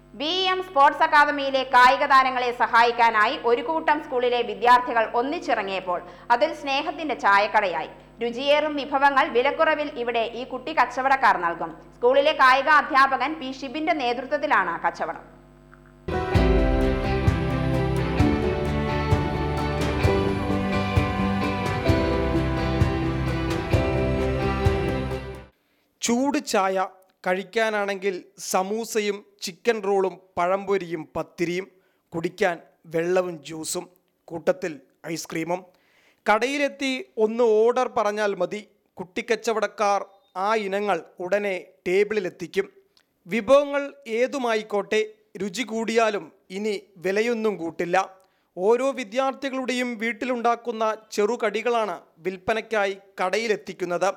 B M sports അക്കാദമിയിലെ കായിക താരങ്ങളെ സഹായിക്കാനായി ഒരു കൂട്ടം സ്കൂളിലെ വിദ്യാർത്ഥികൾ ഒന്നിച്ചിറങ്ങിയപ്പോൾ അതിൽ സ്നേഹത്തിന്റെ ചായക്കടയായി രുചിയേറും വിഭവങ്ങൾ വിലക്കുറവിൽ ഇവിടെ ഈ കുട്ടി കച്ചവടക്കാർ നൽകും സ്കൂളിലെ കായിക അധ്യാപകൻ പി ഷിബിന്റെ നേതൃത്വത്തിലാണ് കച്ചവടം ചൂട് ചായ കഴിക്കാനാണെങ്കിൽ സമൂസയും ചിക്കൻ റോളും പഴംപൊരിയും പത്തിരിയും കുടിക്കാൻ വെള്ളവും ജ്യൂസും കൂട്ടത്തിൽ ഐസ്ക്രീമും കടയിലെത്തി ഒന്ന് ഓർഡർ പറഞ്ഞാൽ മതി കുട്ടിക്കച്ചവടക്കാർ ആ ഇനങ്ങൾ ഉടനെ ടേബിളിലെത്തിക്കും വിഭവങ്ങൾ ഏതുമായിക്കോട്ടെ രുചി കൂടിയാലും ഇനി വിലയൊന്നും കൂട്ടില്ല ഓരോ വിദ്യാർത്ഥികളുടെയും വീട്ടിലുണ്ടാക്കുന്ന ചെറുകടികളാണ് വിൽപ്പനയ്ക്കായി കടയിലെത്തിക്കുന്നത്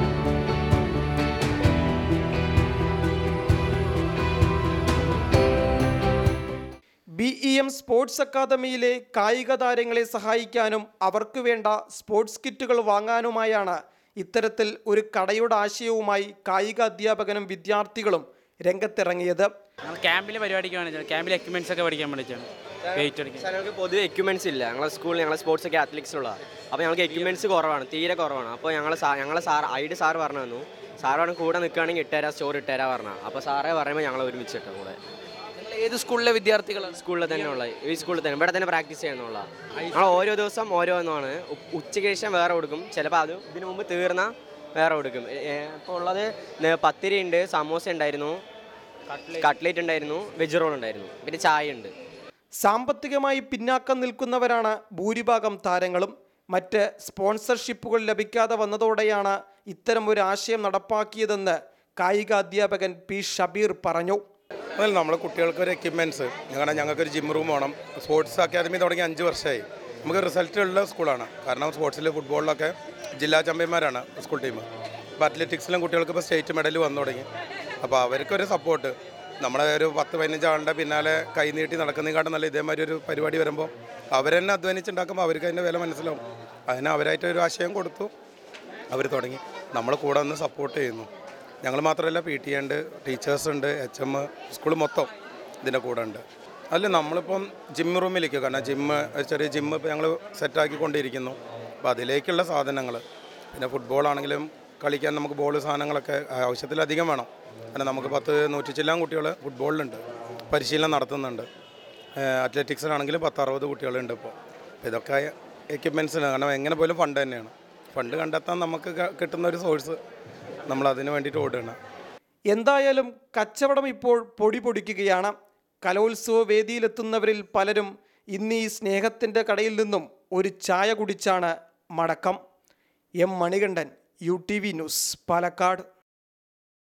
ബി ഇ എം സ്പോർട്സ് അക്കാദമിയിലെ കായിക താരങ്ങളെ സഹായിക്കാനും അവർക്ക് വേണ്ട സ്പോർട്സ് കിറ്റുകൾ വാങ്ങാനുമായാണ് ഇത്തരത്തിൽ ഒരു കടയുടെ ആശയവുമായി കായിക അധ്യാപകനും വിദ്യാർത്ഥികളും രംഗത്തിറങ്ങിയത് ഞങ്ങൾ ക്യാമ്പിലെ പരിപാടിക്ക് വേണ്ടി ക്യാമ്പിലെ എക്യുപ്മെന്റ്സ് ഒക്കെ പഠിക്കാൻ വേണ്ടിയിട്ടാണ് വെയിറ്റ് അടിക്കാൻ സാർ ഞങ്ങൾക്ക് പൊതുവെ എക്യുപ്മെൻറ്റ്സ് ഇല്ല ഞങ്ങളെ സ്കൂളിൽ ഞങ്ങളെ സ്പോർട്സ് ഒക്കെ അത്ലറ്റിക്സിലുള്ള അപ്പോൾ ഞങ്ങൾക്ക് എക്യുപ്മെൻറ്റ്സ് കുറവാണ് തീരെ കുറവാണ് അപ്പോൾ ഞങ്ങൾ ഞങ്ങളെ സാർ ഐഡ് സാർ പറഞ്ഞു തന്നു സാർ പറഞ്ഞു കൂടെ നിൽക്കുകയാണെങ്കിൽ ഇട്ടുതരാം സ്റ്റോർ ഇട്ടുതരാ പറഞ്ഞു അപ്പോൾ സാറേ പറയുമ്പോൾ ഞങ്ങൾ ഒരുമിച്ച് ഇട്ടു കൂടെ നിങ്ങൾ ഏത് സ്കൂളിലെ വിദ്യാർത്ഥികളാണ് സ്കൂളിൽ തന്നെ ഉള്ള ഈ സ്കൂളിൽ തന്നെ ഇവിടെ തന്നെ പ്രാക്ടീസ് ചെയ്യുന്നുള്ള ഞങ്ങൾ ഓരോ ദിവസം ഓരോന്നാണ് ഉ- ഉച്ചയ്ക്ക് ശേഷം വേറെ കൊടുക്കും ചിലപ്പോൾ അത് ഇതിനു മുമ്പ് തീർന്ന വേറെ കൊടുക്കും ഇപ്പോൾ ഉള്ളത് ന- പത്തിരി ഉണ്ട് സമോസ ഉണ്ടായിരുന്നു കട്ട്ലേറ്റ് ഉണ്ടായിരുന്നു വെജ് റോൾ ഉണ്ടായിരുന്നു പിന്നെ ചായ ഉണ്ട് സാമ്പത്തികമായി പിന്നാക്കം നിൽക്കുന്നവരാണ് ഭൂരിഭാഗം താരങ്ങളും മറ്റ് സ്പോൺസർഷിപ്പുകൾ ലഭിക്കാതെ വന്നതോടെയാണ് ഇത്തരം ഒരു ആശയം നടപ്പാക്കിയതെന്ന് കായിക അധ്യാപകൻ പി ഷബീർ പറഞ്ഞു അതല്ല നമ്മൾ കുട്ടികൾക്ക് ഒരു എക്യുപ്മെൻറ്റ്സ് ഞങ്ങളുടെ ഞങ്ങൾക്കൊരു ജിം റൂം വേണം സ്പോർട്സ് അക്കാദമി തുടങ്ങി അഞ്ച് വർഷമായി നമുക്ക് റിസൾട്ട് ഉള്ള സ്കൂളാണ് കാരണം സ്പോർട്സിൽ ഫുട്ബോളിലൊക്കെ ജില്ലാ ചാമ്പ്യന്മാരാണ് സ്കൂൾ ടീം അപ്പോൾ അത്ലറ്റിക്സിലും കുട്ടികൾക്ക് ഇപ്പോൾ സ്റ്റേറ്റ് മെഡൽ വന്നു തുടങ്ങി അപ്പോൾ അവർക്കൊരു സപ്പോർട്ട് നമ്മളെ ഒരു പത്ത് പതിനഞ്ച് ആളുടെ പിന്നാലെ കൈ നീട്ടി നടക്കുന്നതിനെക്കാട്ടും നല്ല ഇതേമാതിരി ഒരു പരിപാടി വരുമ്പോൾ അവരെന്നെ അധ്വാനിച്ചുണ്ടാക്കുമ്പോൾ അവർക്ക് അതിൻ്റെ വില മനസ്സിലാവും അതിന് അവരായിട്ട് ഒരു ആശയം കൊടുത്തു അവർ തുടങ്ങി നമ്മൾ കൂടെ നിന്ന് സപ്പോർട്ട് ചെയ്യുന്നു ഞങ്ങൾ മാത്രമല്ല പി ടി ഉണ്ട് ടീച്ചേഴ്സ് ഉണ്ട് എച്ച് എം സ്കൂൾ മൊത്തം ഇതിൻ്റെ കൂടെ ഉണ്ട് അല്ല നമ്മളിപ്പം ജിം റൂമിലേക്ക് കാരണം ജിമ്മ് ചെറിയ ജിമ്മ് ഇപ്പോൾ ഞങ്ങൾ സെറ്റാക്കിക്കൊണ്ടിരിക്കുന്നു അപ്പോൾ അതിലേക്കുള്ള സാധനങ്ങൾ പിന്നെ ഫുട്ബോൾ ആണെങ്കിലും കളിക്കാൻ നമുക്ക് ബോൾ സാധനങ്ങളൊക്കെ ആവശ്യത്തിലധികം വേണം കാരണം നമുക്ക് പത്ത് നൂറ്റി ചില്ലാൻ കുട്ടികൾ ഫുട്ബോളിലുണ്ട് പരിശീലനം നടത്തുന്നുണ്ട് അത്ലറ്റിക്സിലാണെങ്കിലും പത്ത് അറുപത് കുട്ടികളുണ്ട് ഇപ്പോൾ അപ്പോൾ ഇതൊക്കെ എക്യുപ്മെൻറ്റ്സിന് കാരണം എങ്ങനെ പോലും ഫണ്ട് തന്നെയാണ് ഫണ്ട് കണ്ടെത്താൻ നമുക്ക് ക- കിട്ടുന്ന ഒരു സോഴ്സ് നമ്മൾ അതിന് വേണ്ടിയിട്ട് ഓടുകയാണ് എന്തായാലും കച്ചവടം ഇപ്പോൾ പൊടി പൊടിക്കുകയാണ് കലോത്സവ വേദിയിലെത്തുന്നവരിൽ പലരും ഇന്ന് ഈ സ്നേഹത്തിൻ്റെ കടയിൽ നിന്നും ഒരു ചായ കുടിച്ചാണ് മടക്കം M Manikandan U T V news Palakkad